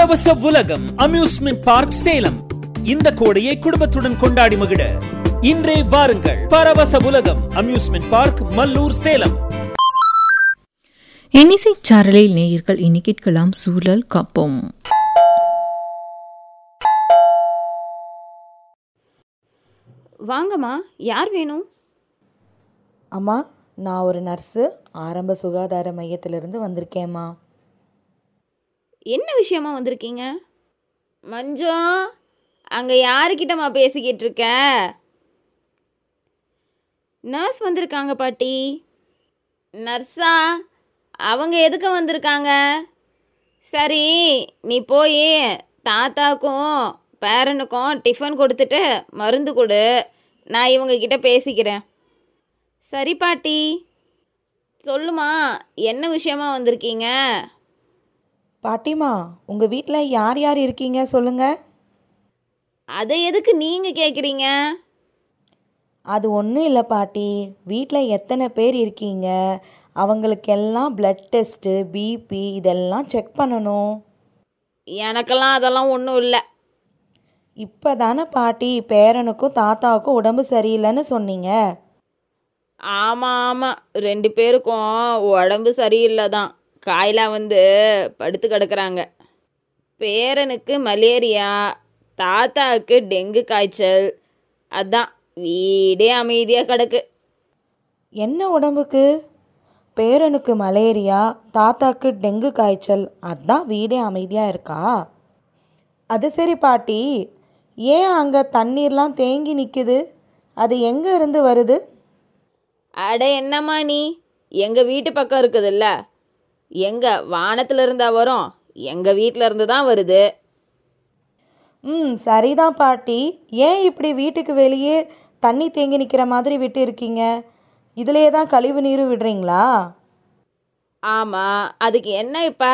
பரவச Ulagam amusement park Salem இந்த கோடையை குடும்பத்துடன் கொண்டாடி மகிழ இன்றே வாருங்கள் பரவச உலகம் அம்யூஸ்மெண்ட் பார்க் மல்லூர் சேலம் இன்னிசைச் சாரலில் நேயர்கள் இனி கேட்கலாம் சூழல் காப்போம் வாங்கம்மா யார் வேணும் அம்மா நான் ஒரு நர்ஸு ஆரம்ப சுகாதார மையத்திலிருந்து வந்திருக்கேம்மா என்ன விஷயமா வந்திருக்கீங்க மஞ்சு அங்கே யாருக்கிட்டம்மா பேசிக்கிட்டு இருக்க நர்ஸ் வந்திருக்காங்க பாட்டி நர்ஸா அவங்க எதுக்கு வந்திருக்காங்க சரி நீ போய் தாத்தாக்கும் பேரனுக்கும் டிஃபன் கொடுத்துட்டு மருந்து கொடு நான் இவங்க கிட்ட பேசிக்கிறேன் சரி பாட்டி சொல்லுமா என்ன விஷயமா வந்திருக்கீங்க பாட்டிமா உங்கள் வீட்டில் யார் யார் இருக்கீங்க சொல்லுங்க அதை எதுக்கு நீங்கள் கேட்குறீங்க அது ஒன்றும் இல்லை பாட்டி வீட்டில் எத்தனை பேர் இருக்கீங்க அவங்களுக்கெல்லாம் பிளட் டெஸ்ட்டு பிபி இதெல்லாம் செக் பண்ணணும் எனக்கெல்லாம் அதெல்லாம் ஒன்றும் இல்லை இப்போ தானே பாட்டி பேரனுக்கும் தாத்தாவுக்கும் உடம்பு சரியில்லைன்னு சொன்னீங்க ஆமாம் ஆமாம் ரெண்டு பேருக்கும் உடம்பு சரியில்லை தான் காயிலா வந்து படுத்து கிடக்குறாங்க பேரனுக்கு மலேரியா தாத்தாவுக்கு டெங்கு காய்ச்சல் அதான் வீடே அமைதியாக கிடக்கு என்ன உடம்புக்கு பேரனுக்கு மலேரியா தாத்தாக்கு டெங்கு காய்ச்சல் அதான் வீடே அமைதியாக இருக்கா அது சரி பாட்டி ஏன் அங்கே தண்ணீர்லாம் தேங்கி நிற்குது அது எங்கே இருந்து வருது அட என்னம்மா நீ எங்கள் வீட்டு பக்கம் இருக்குதுல்ல எங்க வானத்துல இருந்தா வரும் எங்கள் வீட்டில் இருந்து தான் வருது ம் சரிதான் பாட்டி ஏன் இப்படி வீட்டுக்கு வெளியே தண்ணி தேங்கி நிற்கிற மாதிரி விட்டு இருக்கீங்க இதிலே தான் கழிவு நீரும் விடுறீங்களா ஆமாம் அதுக்கு என்ன இப்போ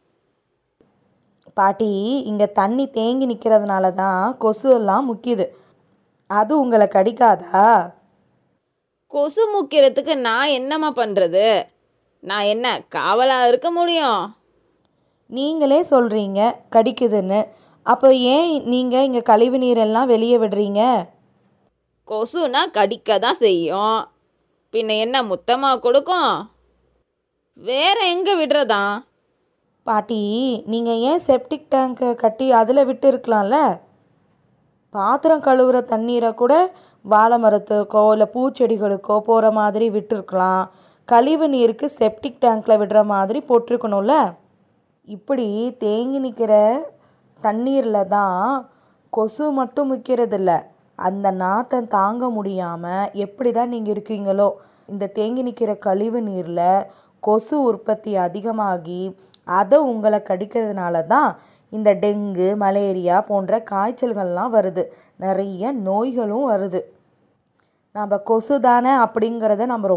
பாட்டி இங்கே தண்ணி தேங்கி நிற்கிறதுனால தான் கொசு எல்லாம் முக்கியது அது உங்களை கடிக்காதா கொசு முக்கிறதுக்கு நான் என்னம்மா பண்ணுறது நான் என்ன காவலாக இருக்க முடியும் நீங்களே சொல்கிறீங்க கடிக்குதுன்னு அப்போ ஏன் நீங்கள் இங்கே கழிவு நீரெல்லாம் வெளியே விடுறீங்க கொசுனா கடிக்க தான் செய்யும் பின்ன என்ன முத்தமாக கொடுக்கும் வேற எங்கே விடுறதா பாட்டி நீங்கள் ஏன் செப்டிக் டேங்கை கட்டி அதில் விட்டு இருக்கலாம்ல பாத்திரம் கழுவுற தண்ணீரை கூட வாழை மரத்துக்கோ இல்லை பூச்செடிகளுக்கோ போகிற மாதிரி விட்டுருக்கலாம் கழிவு நீருக்கு செப்டிக் டேங்க்கில் விடுற மாதிரி போட்டிருக்கணும்ல இப்படி தேங்கி நிற்கிற தண்ணீரில் தான் கொசு மட்டும் முக்கிறதில்ல அந்த நாத்தம் தாங்க முடியாமல் எப்படி தான் நீங்கள் இருக்கீங்களோ இந்த தேங்கி நிற்கிற கழிவு நீரில் கொசு உற்பத்தி அதிகமாகி அதை உங்களை கடிக்கிறதுனால தான் இந்த டெங்கு மலேரியா போன்ற காய்ச்சல்கள்லாம் வருது நிறைய நோய்களும் வருது நம்ம கொசு தானே அப்படிங்கிறத நம்ம ரொம்ப